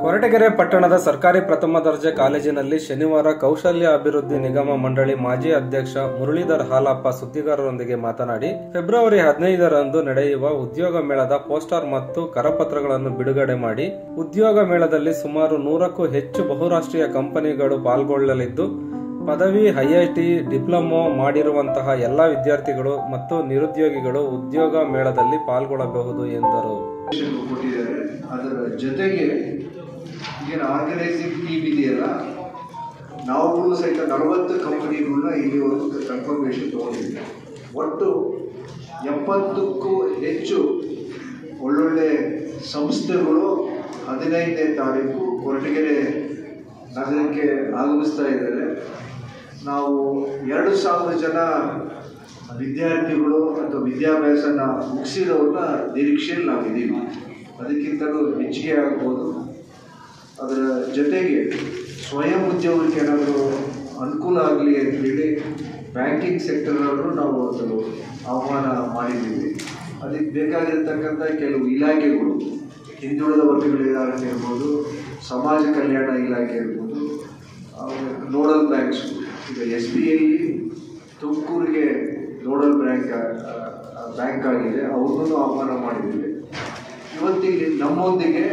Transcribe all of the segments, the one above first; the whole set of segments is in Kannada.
ಕೊರಟಗೆರೆ ಪಟ್ಟಣದ ಸರ್ಕಾರಿ ಪ್ರಥಮ ದರ್ಜೆ ಕಾಲೇಜಿನಲ್ಲಿ ಶನಿವಾರ ಕೌಶಲ್ಯ ಅಭಿವೃದ್ಧಿ ನಿಗಮ ಮಂಡಳಿ ಮಾಜಿ ಅಧ್ಯಕ್ಷ ಮುರಳೀಧರ್ ಹಾಲಪ್ಪ ಸುದ್ದಿಗಾರರೊಂದಿಗೆ ಮಾತನಾಡಿ ಫೆಬ್ರವರಿ ಹದಿನೈದರಂದು ನಡೆಯುವ ಉದ್ಯೋಗ ಮೇಳದ ಪೋಸ್ಟರ್ ಮತ್ತು ಕರಪತ್ರಗಳನ್ನು ಬಿಡುಗಡೆ ಮಾಡಿ ಉದ್ಯೋಗ ಮೇಳದಲ್ಲಿ ಸುಮಾರು ನೂರಕ್ಕೂ ಹೆಚ್ಚು ಬಹುರಾಷ್ಟ್ರೀಯ ಕಂಪನಿಗಳು ಪಾಲ್ಗೊಳ್ಳಲಿದ್ದು ಪದವಿ ಐಐಟಿ ಡಿಪ್ಲೊಮೊ ಮಾಡಿರುವಂತಹ ಎಲ್ಲಾ ವಿದ್ಯಾರ್ಥಿಗಳು ಮತ್ತು ನಿರುದ್ಯೋಗಿಗಳು ಉದ್ಯೋಗ ಮೇಳದಲ್ಲಿ ಪಾಲ್ಗೊಳ್ಳಬಹುದು ಎಂದರು ಇನ್ಫಾರ್ಮೇಷನ್ ಕೊಟ್ಟಿದ್ದಾರೆ ಅದರ ಜೊತೆಗೆ ಈಗಿನ ಆರ್ಗನೈಸಿಂಗ್ ಟೀಮ್ ಇದೆಯಲ್ಲ ನಾವುಗಳು ಸಹಿತ ನಲವತ್ತು ಕಂಪನಿಗಳನ್ನ ಇಲ್ಲಿವರೆಗೂ ಕನ್ಫರ್ಮೇಷನ್ ತಗೊಂಡಿದ್ದೀವಿ ಒಟ್ಟು ಎಪ್ಪತ್ತಕ್ಕೂ ಹೆಚ್ಚು ಒಳ್ಳೊಳ್ಳೆ ಸಂಸ್ಥೆಗಳು ಹದಿನೈದನೇ ತಾರೀಕು ಕೊರಟಗೆರೆ ನಗರಕ್ಕೆ ಆಗಮಿಸ್ತಾ ಇದ್ದಾರೆ ನಾವು ಎರಡು ಸಾವಿರ ಜನ ವಿದ್ಯಾರ್ಥಿಗಳು ಅಥವಾ ವಿದ್ಯಾಭ್ಯಾಸನ ಮುಗಿಸಿರೋರನ್ನ ನಿರೀಕ್ಷೆಯಲ್ಲಿ ನಾವಿದ್ದೀವಿ ಅದಕ್ಕಿಂತಲೂ ಹೆಚ್ಚಿಗೆ ಆಗ್ಬೋದು ಅದರ ಜೊತೆಗೆ ಸ್ವಯಂ ಉದ್ಯೋಗಕ್ಕೆ ಏನಾದರೂ ಅನುಕೂಲ ಆಗಲಿ ಅಂತೇಳಿ ಬ್ಯಾಂಕಿಂಗ್ ಸೆಕ್ಟರ್ನವರು ನಾವು ಒಂದು ಆಹ್ವಾನ ಮಾಡಿದ್ದೀವಿ ಅದಕ್ಕೆ ಬೇಕಾಗಿರ್ತಕ್ಕಂಥ ಕೆಲವು ಇಲಾಖೆಗಳು ಹಿಂದುಳಿದ ವರ್ಗಗಳ ಇಲಾಖೆ ಇರ್ಬೋದು ಸಮಾಜ ಕಲ್ಯಾಣ ಇಲಾಖೆ ಇರ್ಬೋದು ನೋಡಲ್ ಬ್ಯಾಂಕ್ಸ್ ಈಗ ಎಸ್ ಬಿ ಐ ತುಮಕೂರಿಗೆ ನೋಡಲ್ ಬ್ಯಾಂಕ್ ಬ್ಯಾಂಕ್ ಆಗಿದೆ ಅವ್ರನ್ನೂ ಆಹ್ವಾನ ಮಾಡಿದ್ದೀವಿ ಇವತ್ತಿಗೆ ನಮ್ಮೊಂದಿಗೆ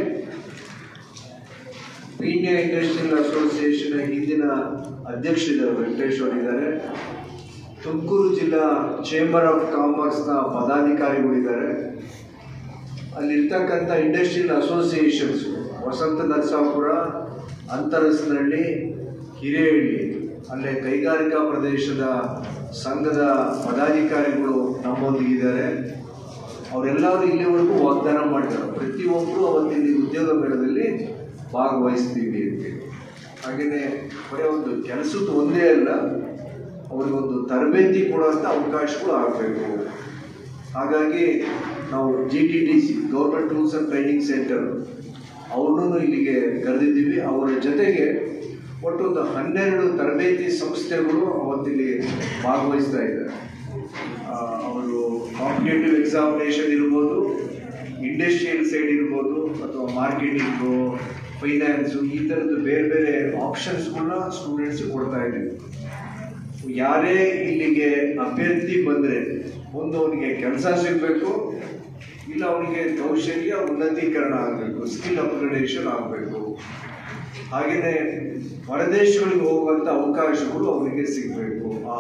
ಇಂಡಿಯಾ ಇಂಡಸ್ಟ್ರಿಯಲ್ ಅಸೋಸಿಯೇಷನ್ ಹಿಂದಿನ ಅಧ್ಯಕ್ಷರಿದ್ದಾರೆ ವೆಂಕಟೇಶ್ ಅವರಿದ್ದಾರೆ ತುಮಕೂರು ಜಿಲ್ಲಾ ಚೇಂಬರ್ ಆಫ್ ಕಾಮರ್ಸ್ನ ಪದಾಧಿಕಾರಿಗಳಿದ್ದಾರೆ ಅಲ್ಲಿರ್ತಕ್ಕಂಥ ಇಂಡಸ್ಟ್ರಿಯಲ್ ಅಸೋಸಿಯೇಷನ್ಸ್ ವಸಂತ ನರಸಾಪುರ ಅಂತರಸ್ನಹಳ್ಳಿ ಹಿರೇಹಳ್ಳಿ ಅಲ್ಲೇ ಕೈಗಾರಿಕಾ ಪ್ರದೇಶದ ಸಂಘದ ಪದಾಧಿಕಾರಿಗಳು ನಮ್ಮೊಂದಿಗಿದ್ದಾರೆ ಅವರೆಲ್ಲರೂ ಇಲ್ಲಿವರೆಗೂ ವಾಗ್ದಾನ ಮಾಡಿದ್ದಾರೆ ಪ್ರತಿಯೊಬ್ಬರು ಅವತ್ತಿಲ್ಲಿ ಉದ್ಯೋಗ ಮೇಳದಲ್ಲಿ ಭಾಗವಹಿಸ್ತೀವಿ ಅಂತೇಳಿ ಹಾಗೆಯೇ ಬರೀ ಒಂದು ಕೆಲಸದ ಒಂದೇ ಅಲ್ಲ ಅವರಿಗೊಂದು ತರಬೇತಿ ಕೊಡುವಂಥ ಅವಕಾಶಗಳು ಆಗಬೇಕು ಹಾಗಾಗಿ ನಾವು G T D C government tools and training centre ಅವ್ರನ್ನೂ ಇಲ್ಲಿಗೆ ಕರೆದಿದ್ದೀವಿ ಅವರ ಜೊತೆಗೆ ಒಟ್ಟು ಒಂದು ಹನ್ನೆರಡು ತರಬೇತಿ ಸಂಸ್ಥೆಗಳು ಅವತ್ತಿಲ್ಲಿ ಭಾಗವಹಿಸ್ತಾ ಇದ್ದಾರೆ ಆ, ಅವರು ಕಾಂಪಿಟೇಟಿವ್ ಎಕ್ಸಾಮಿನೇಷನ್ ಇರ್ಬೋದು ಇಂಡಸ್ಟ್ರಿಯಲ್ ಸೈಡ್ ಇರ್ಬೋದು ಅಥವಾ ಮಾರ್ಕೆಟಿಂಗು ಫೈನಾನ್ಸು ಈ ಥರದ್ದು ಬೇರೆ ಬೇರೆ ಆಪ್ಷನ್ಸ್ಗಳನ್ನ ಸ್ಟೂಡೆಂಟ್ಸ್ ಕೊಡ್ತಾ ಇದ್ದೀವಿ ಯಾರೇ ಇಲ್ಲಿಗೆ ಅಭ್ಯರ್ಥಿ ಬಂದರೆ ಒಂದು ಅವನಿಗೆ ಕೆಲಸ ಸಿಗಬೇಕು ಇಲ್ಲ ಅವನಿಗೆ ಕೌಶಲ್ಯ ಉನ್ನತೀಕರಣ ಆಗಬೇಕು ಸ್ಕಿಲ್ ಅಪ್ಗ್ರೇಡೇಷನ್ ಆಗಬೇಕು ಹಾಗೆಯೇ ಹೊರದೇಶಗಳಿಗೆ ಹೋಗುವಂಥ ಅವಕಾಶಗಳು ಅವರಿಗೆ ಸಿಗಬೇಕು